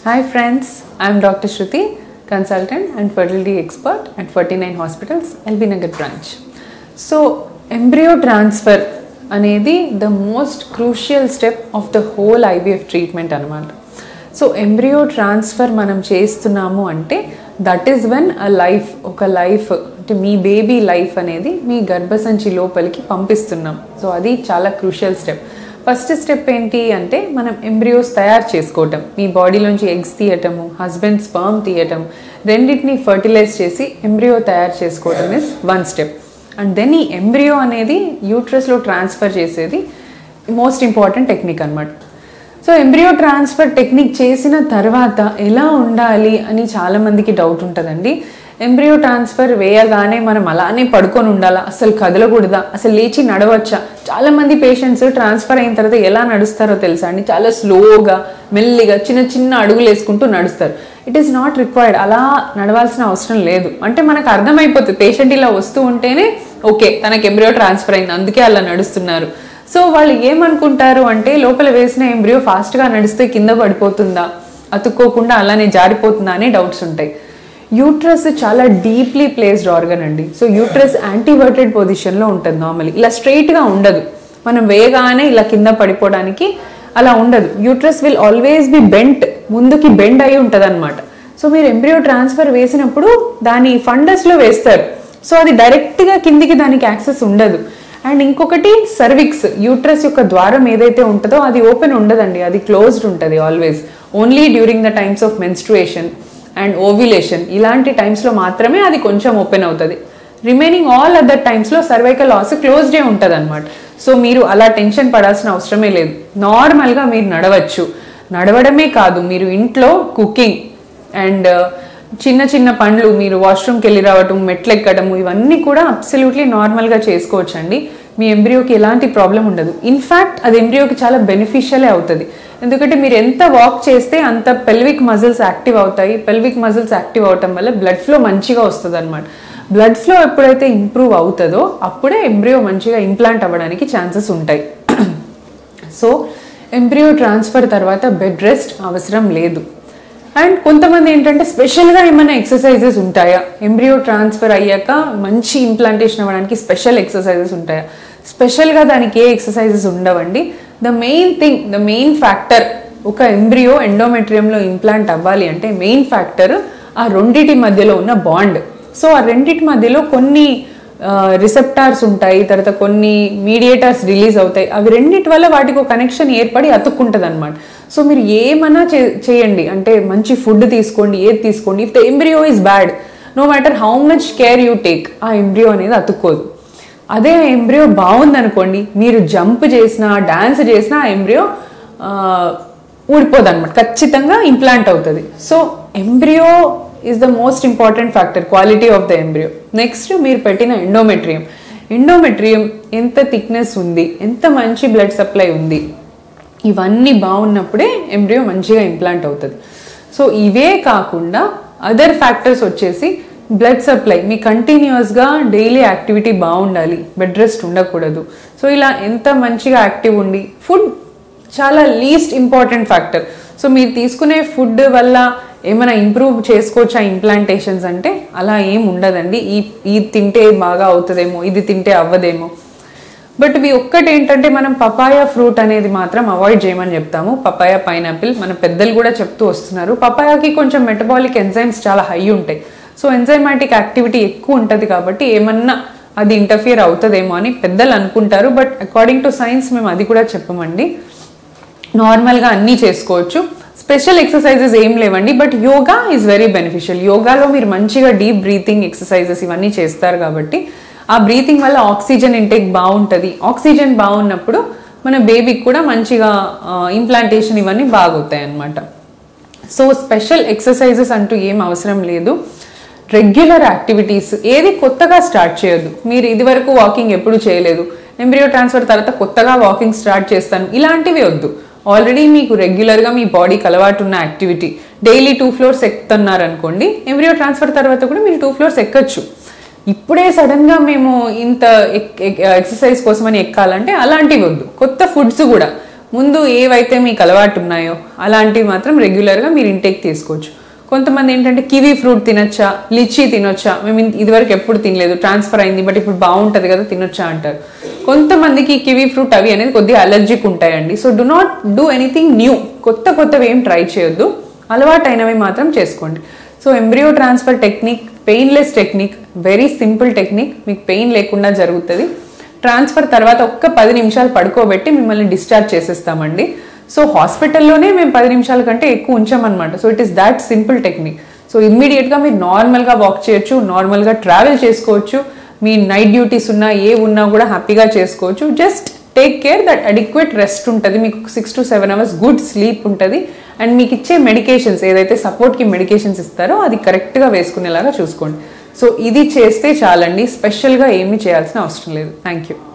Hi friends, I am Dr. Shruti, consultant and fertility expert at 49 Hospitals, LB Nagar branch. So, embryo transfer అనేది the most crucial step of the whole IVF treatment అనమాట so embryo transfer మనం చేస్తున్నాము అంటే that is when a life ఒక life అంటే మీ baby life అనేది మీ గర్భసంచి లోపలికి పంపిస్తున్నాం సో అది చాలా క్రూషియల్ స్టెప్ ఫస్ట్ స్టెప్ ఏంటి అంటే మనం ఎంబ్రియోస్ తయారు చేసుకోవటం మీ బాడీలోంచి ఎగ్స్ తీయటము హస్బెండ్ స్పర్మ్ తీయటం రెండింటిని ఫర్టిలైజ్ చేసి ఎంబ్రియో తయారు చేసుకోవటం is one step and then ఈ ఎంబ్రియో అనేది యూట్రస్లో ట్రాన్స్ఫర్ చేసేది మోస్ట్ ఇంపార్టెంట్ టెక్నిక్ అనమాట సో ఎంబ్రియో ట్రాన్స్ఫర్ టెక్నిక్ చేసిన తర్వాత ఎలా ఉండాలి అని చాలామందికి డౌట్ ఉంటుందండి ఎంబ్రియో ట్రాన్స్ఫర్ వేయగానే మనం అలానే పడుకొని ఉండాలా అసలు కదలకూడదా అసలు లేచి నడవచ్చా చాలామంది పేషెంట్స్ ట్రాన్స్ఫర్ అయిన తర్వాత ఎలా నడుస్తారో తెలుసా అండి చాలా స్లోగా మెల్లిగా చిన్న చిన్న అడుగులు వేసుకుంటూ నడుస్తారు ఇట్ ఈస్ నాట్ రిక్వైర్డ్ అలా నడవాల్సిన అవసరం లేదు అంటే మనకు అర్థమైపోతుంది పేషెంట్ ఇలా వస్తూ ఉంటేనే ఓకే తనకి ఎంబ్రియో ట్రాన్స్ఫర్ అయింది అందుకే అలా నడుస్తున్నారు సో వాళ్ళు ఏమనుకుంటారు అంటే లోపల వేసిన ఎంబ్రియో ఫాస్ట్గా నడిస్తే కింద పడిపోతుందా అతుక్కోకుండా అలానే జారిపోతుందా అనే డౌట్స్ ఉంటాయి యూట్రస్ చాలా డీప్లీ ప్లేస్డ్ ఆర్గన్ అండి సో యూట్రస్ యాంటీవర్టెడ్ పొజిషన్లో ఉంటుంది నార్మలీ ఇలా స్ట్రైట్గా ఉండదు మనం వేయగానే ఇలా కింద పడిపోవడానికి అలా ఉండదు uterus will always be bent ముందుకి బెండ్ అయి ఉంటుంది అనమాట సో మీరు ఎంబ్రియో ట్రాన్స్ఫర్ వేసినప్పుడు దాని ఫండస్లో వేస్తారు సో అది డైరెక్ట్గా కిందికి దానికి యాక్సెస్ ఉండదు అండ్ ఇంకొకటి సర్విక్స్ యూట్రస్ యొక్క ద్వారం ఏదైతే ఉంటుందో అది ఓపెన్ ఉండదండి అది క్లోజ్డ్ ఉంటుంది always only during the times of menstruation and ovulation ఇలాంటి టైమ్స్లో మాత్రమే అది కొంచెం ఓపెన్ అవుతుంది రిమైనింగ్ ఆల్ అదర్ టైమ్స్లో సర్వైకల్ లాస్ క్లోజ్డే ఉంటుంది అనమాట సో మీరు అలా టెన్షన్ పడాల్సిన అవసరమే లేదు నార్మల్గా మీరు నడవచ్చు నడవడమే కాదు మీరు ఇంట్లో కుకింగ్ అండ్ చిన్న చిన్న పనులు మీరు వాష్రూమ్కి వెళ్ళి రావటం మెట్లు ఎక్కడము ఇవన్నీ కూడా అబ్సల్యూట్లీ నార్మల్గా చేసుకోవచ్చు అండి మీ ఎంబ్రియోకి ఎలాంటి ప్రాబ్లం ఉండదు ఇన్ఫ్యాక్ట్ అది ఎంబ్రియోకి చాలా బెనిఫిషియలే అవుతుంది ఎందుకంటే మీరు ఎంత వాక్ చేస్తే అంత పెల్విక్ మజిల్స్ యాక్టివ్ అవుతాయి పెల్విక్ మజిల్స్ యాక్టివ్ అవటం వల్ల బ్లడ్ ఫ్లో మంచిగా వస్తుంది అనమాట బ్లడ్ ఫ్లో ఎప్పుడైతే ఇంప్రూవ్ అవుతుందో అప్పుడే ఎంబ్రియో మంచిగా ఇంప్లాంట్ అవ్వడానికి ఛాన్సెస్ ఉంటాయి సో ఎంబ్రియో ట్రాన్స్ఫర్ తర్వాత బెడ్ రెస్ట్ అవసరం లేదు అండ్ కొంతమంది ఏంటంటే స్పెషల్గా ఏమైనా ఎక్సర్సైజెస్ ఉంటాయా ఎంబ్రియో ట్రాన్స్ఫర్ అయ్యాక మంచి ఇంప్లాంటేషన్ అవ్వడానికి స్పెషల్ ఎక్సర్సైజెస్ ఉంటాయా స్పెషల్గా దానికి ఏ ఎక్సర్సైజెస్ ఉండవండి the main thing the main factor ఒక ఎంబ్రియో ఎండోమెట్రియంలో ఇంప్లాంట్ అవ్వాలి అంటే మెయిన్ ఫ్యాక్టర్ ఆ రెండిటి మధ్యలో ఉన్న బాండ్ సో ఆ రెండిటి మధ్యలో కొన్ని రిసెప్టార్స్ ఉంటాయి తర్వాత కొన్ని మీడియేటర్స్ రిలీజ్ అవుతాయి అవి రెండిటి వల్ల వాటికి ఒక కనెక్షన్ ఏర్పడి అతుక్కుంటుంది అనమాట సో మీరు ఏమన్నా చేయండి అంటే మంచి ఫుడ్ తీసుకోండి ఏది తీసుకోండి if the embryo is bad no matter how much care you take ఆ ఎంబ్రియో అనేది అతుక్కోదు అదే ఎంబ్రియో బాగుందనుకోండి మీరు జంప్ చేసినా డాన్స్ చేసినా ఆ ఎంబ్రియో ఊడిపోదు అనమాట ఖచ్చితంగా ఇంప్లాంట్ అవుతుంది so embryo is the most important factor quality of the embryo next మీరు పెట్టిన ఎండోమెట్రియం ఎండోమెట్రియం ఎంత థిక్నెస్ ఉంది ఎంత మంచి బ్లడ్ సప్లై ఉంది ఇవన్నీ బాగున్నప్పుడే ఎంబ్రియో మంచిగా ఇంప్లాంట్ అవుతుంది సో ఇవే కాకుండా అదర్ ఫ్యాక్టర్స్ వచ్చేసి బ్లడ్ సప్లై మీ కంటిన్యూస్గా డైలీ యాక్టివిటీ బాగుండాలి బెడ్ రెస్ట్ ఉండకూడదు సో ఇలా ఎంత మంచిగా యాక్టివ్ ఉండి ఫుడ్ చాలా లీస్ట్ ఇంపార్టెంట్ ఫ్యాక్టర్ సో మీరు తీసుకునే ఫుడ్ వల్ల ఏమైనా ఇంప్రూవ్ చేసుకోవచ్చా ఇంప్లాంటేషన్స్ అంటే అలా ఏం ఉండదండి ఈ ఇది తింటే బాగా అవుతుందేమో ఇది తింటే అవ్వదేమో బట్ ఇవి ఒక్కటి ఏంటంటే మనం పపాయ ఫ్రూట్ అనేది మాత్రం అవాయిడ్ చేయమని చెప్తాము పపాయ పైనాపిల్ మన పెద్దలు కూడా చెప్తూ వస్తున్నారు పపాయాకి కొంచెం మెటబాలిక్ ఎంజైమ్స్ చాలా హై ఉంటాయి సో ఎంజైమాటిక్ యాక్టివిటీ ఎక్కువ ఉంటుంది కాబట్టి ఏమన్నా అది ఇంటర్ఫియర్ అవుతుందేమో అని పెద్దలు అనుకుంటారు బట్ అకార్డింగ్ టు సైన్స్ మేము అది కూడా చెప్పమండి నార్మల్గా అన్నీ చేసుకోవచ్చు స్పెషల్ ఎక్సర్సైజెస్ ఏం లేవండి but yoga is very beneficial యోగాలో మీరు మంచిగా డీప్ బ్రీతింగ్ ఎక్సర్సైజెస్ ఇవన్నీ చేస్తారు కాబట్టి ఆ బ్రీతింగ్ వల్ల ఆక్సిజన్ ఇంటేక్ బాగుంటుంది ఆక్సిజన్ బాగున్నప్పుడు మన బేబీకి కూడా మంచిగా ఇంప్లాంటేషన్ ఇవన్నీ బాగవుతాయి అన్నమాట సో స్పెషల్ ఎక్సర్సైజెస్ అంటూ ఏం అవసరం లేదు రెగ్యులర్ యాక్టివిటీస్ ఏది కొత్తగా స్టార్ట్ చేయొద్దు మీరు ఇదివరకు వాకింగ్ ఎప్పుడు చేయలేదు ఎంబ్రియో ట్రాన్స్ఫర్ తర్వాత కొత్తగా వాకింగ్ స్టార్ట్ చేస్తాను ఇలాంటివి వద్దు ఆల్రెడీ మీకు రెగ్యులర్గా మీ బాడీకి అలవాటు ఉన్న యాక్టివిటీ డైలీ టూ ఫ్లోర్స్ ఎక్కుతున్నారు అనుకోండి ఎంబ్రియో ట్రాన్స్ఫర్ తర్వాత కూడా మీరు టూ ఫ్లోర్స్ ఎక్కచ్చు ఇప్పుడే సడన్గా మేము ఇంత ఎక్సర్సైజ్ కోసమని ఎక్కాలంటే అలాంటివి వద్దు కొత్త ఫుడ్స్ కూడా ముందు ఏవైతే మీకు అలవాటు ఉన్నాయో అలాంటివి మాత్రం రెగ్యులర్గా మీరు ఇంటేక్ తీసుకోవచ్చు కొంతమంది ఏంటంటే కివీ ఫ్రూట్ తినొచ్చా లిచీ తినొచ్చా మేము ఇన్- ఇదివరకు ఎప్పుడు తినలేదు ట్రాన్స్ఫర్ అయింది బట్ ఇప్పుడు బాగుంటుంది కదా తినొచ్చా అంటారు కొంతమందికి కివీ ఫ్రూట్ అవి అనేది కొద్దిగా అలర్జిక్ ఉంటాయండి so do not do anything new కొత్త కొత్తవి ఏం ట్రై చేయొద్దు అలవాటైనవి మాత్రం చేసుకోండి so embryo transfer technique painless technique very simple technique మీకు పెయిన్ లేకుండా జరుగుతుంది ట్రాన్స్ఫర్ తర్వాత ఒక్క పది నిమిషాలు పడుకోబెట్టి మిమ్మల్ని డిశ్చార్జ్ చేసేస్తామండి సో హాస్పిటల్లోనే మేము పది నిమిషాల కంటే ఎక్కువ ఉంచామన్నమాట so it is that simple technique so ఇమ్మీడియట్గా మీరు నార్మల్గా వాక్ చేయొచ్చు నార్మల్గా ట్రావెల్ చేసుకోవచ్చు మీ నైట్ డ్యూటీస్ ఉన్నా ఏ ఉన్నా కూడా హ్యాపీగా చేసుకోవచ్చు just take care that adequate rest ఉంటుంది మీకు six to seven hours good sleep ఉంటుంది అండ్ మీకు ఇచ్చే మెడికేషన్స్ ఏదైతే సపోర్ట్కి మెడికేషన్స్ ఇస్తారో అది కరెక్ట్గా వేసుకునేలాగా చూసుకోండి సో ఇది చేస్తే చాలండి స్పెషల్గా ఏమీ చేయాల్సిన అవసరం లేదు థ్యాంక్ యూ